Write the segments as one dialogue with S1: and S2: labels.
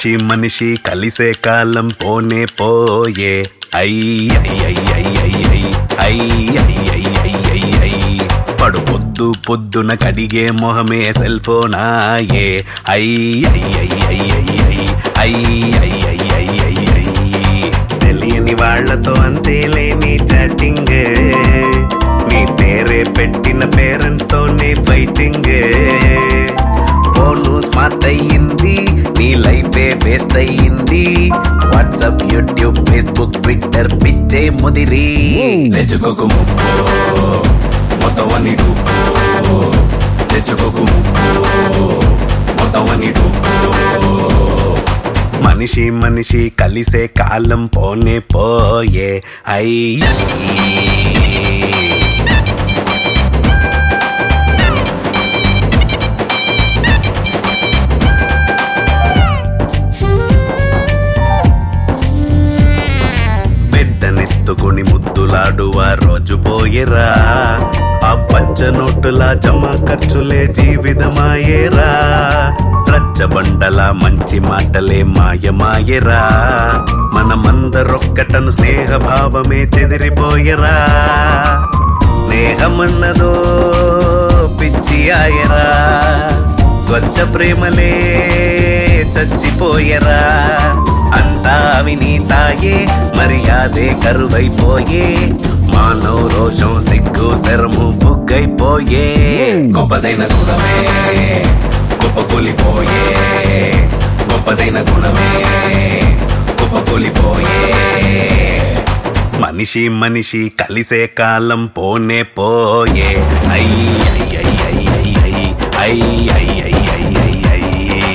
S1: మనిషి మనిషి కలిసే కాలం పోనే పోయే ఐ ఐ ఐ ఐ ఐ ఐ ఐ ఐ ఐ ఐ ఐ ఐ పడు పొద్దు పొద్దున కడిగే మొహమే సెల్ ఫోన్ ఆయే ఐ ఐ ఐ ఐ ఐ ఐ ఐ ఐ ఐ ఐ ఐ ఐ తెలియని వాళ్ళతో అంతే లేని చాటింగ్ నీ పేరే పెట్టిన పేరెంట్స్ తోనే ఫైటింగ్ ఫోను స్మార్ట్ అయ్యింది నీ లైఫే వేస్ట్ అయ్యింది వాట్సాప్ యూట్యూబ్ ఫేస్బుక్ ట్విట్టర్ పిచ్చే ముదిరి
S2: తెచ్చుకోకు ముప్పు మొత్తం అన్ని డూపు తెచ్చుకోకు ముప్పు మొత్తం అన్ని డూపు
S1: మనిషి మనిషి కలిసే కాలం పోనే పోయే ఐ బిడ్డనెత్తుకుని ముద్దులాడువా రోజు పోయేరా ఆ పచ్చ నోటుల జమ ఖర్చులే జీవితమాయేరా రచ్చబండల మంచి మాటలే మాయమాయరా మనమందరొక్కటను స్నేహ భావమే చెదిరిపోయరా స్నేహమన్నదో పిచ్చి ఆయరా స్వచ్ఛ ప్రేమలే చచ్చిపోయరా అంతా అవినీతాయే మర్యాదే కరువైపోయే మానవ రోషం సిగ్గు శరము బుగ్గైపోయే
S2: గొప్పదైన గుణమే గొప్ప కూలిపోయే గొప్పదైన గుణమే గొప్ప కూలిపోయే
S1: మనిషి మనిషి కలిసే కాలం పోనే పోయే ఐ ఐ ఐ ఐ ఐ ఐ ఐ ఐ ఐ ఐ ఐ ఐ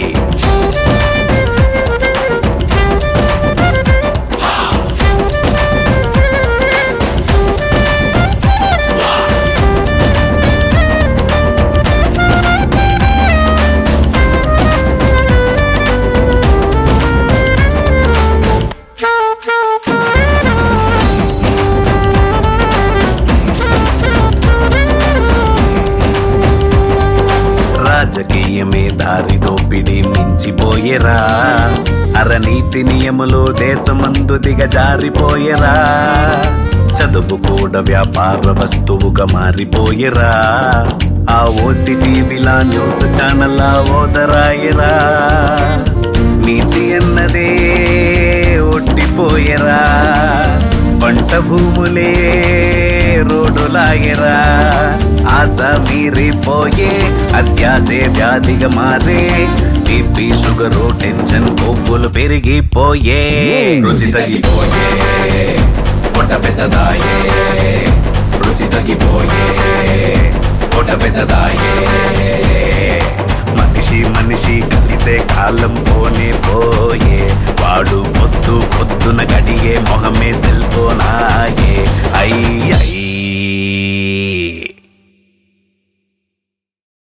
S1: రాజకీయమే దారి దోపిడి మించిపోయేరా అరనీతి నియములు దేశమందు దిగజారిపోయేరా చదువు కూడా వ్యాపార వస్తువుగా మారిపోయేరా ఆ ఓసి టీవీలా న్యూస్ ఛానల్ ఓదరాయరా నీతి అన్నదే ఒట్టిపోయేరా పంట భూములే రోడ్డులాగెరా ఆశ మీరిపోయే అత్యాసే వ్యాధిగా మారే బీపీ షుగరు టెన్షన్ కొవ్వులు పెరిగిపోయే
S2: రుచి తగ్గిపోయే పొట్ట పెద్దదాయే రుచి తగ్గిపోయే పొట్ట పెద్దదాయే
S1: మనిషి మనిషి కలిసే కాలం పోనే పోయే వాడు